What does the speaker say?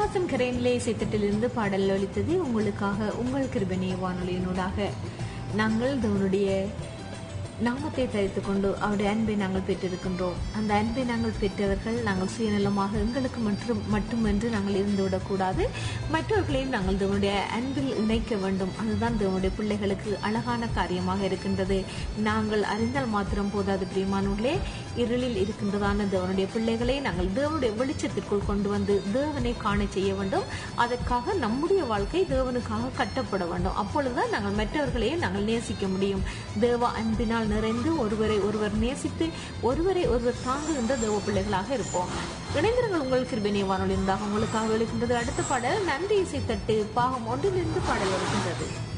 கண்ணதாசன் கரையிலே இசைத்தட்டிலிருந்து பாடல் ஒலித்தது உங்களுக்காக உங்கள் கிருபனே வானொலியினூடாக நாங்கள் தேவனுடைய நாமத்தை தரித்துக் கொண்டு அவருடைய அன்பை நாங்கள் பெற்றிருக்கின்றோம் அந்த அன்பை நாங்கள் பெற்றவர்கள் நாங்கள் சுயநலமாக எங்களுக்கு மட்டும் மட்டுமென்று நாங்கள் இருந்துவிடக்கூடாது மற்றவர்களையும் நாங்கள் தேவனுடைய அன்பில் இணைக்க வேண்டும் அதுதான் தேவனுடைய பிள்ளைகளுக்கு அழகான காரியமாக இருக்கின்றது நாங்கள் அறிந்தால் மாத்திரம் போதாது பிரியமானவர்களே இருளில் இருக்கின்றதான தேவனுடைய பிள்ளைகளை நாங்கள் தேவனுடைய வெளிச்சத்திற்குள் கொண்டு வந்து தேவனை காண செய்ய வேண்டும் அதற்காக நம்முடைய வாழ்க்கை தேவனுக்காக கட்டப்பட வேண்டும் அப்பொழுதுதான் நாங்கள் மற்றவர்களையும் நாங்கள் நேசிக்க முடியும் தேவ அன்பினால் நிறைந்து ஒருவரை ஒருவர் நேசித்து ஒருவரை ஒருவர் தாங்குகின்ற தேவ பிள்ளைகளாக இருப்போம் இணைந்திருங்கள் உங்கள் கிருபினை வானொலி உங்களுக்காக விழுக்கின்றது அடுத்த பாடல் நன்றி இசை தட்டு பாகம் ஒன்றிலிருந்து பாடல் வருகின்றது